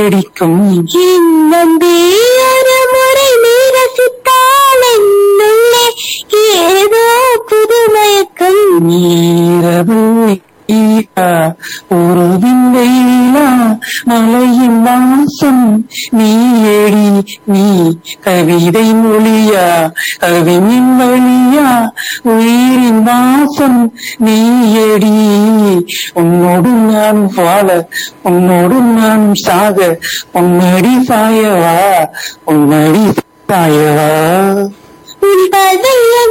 அடிக்கும் இன்னம்பி ஒரு முறை நீ ரசித்தால் என்னுள்ளே ஏதோ புது மயக்கம் நீரவு ஈரா, ஒரு விண்வெயிலா மலையின் வாசம் நீயடி நீ கவிதை மொழியா கவிஞன் வழியா உயிரின் வாசம் நீயடி உன்னோடு நான் வாழ உன்னோடு நான் சாக உன்னடி சாயவா உன்னடி சாயவா உன் பார்வை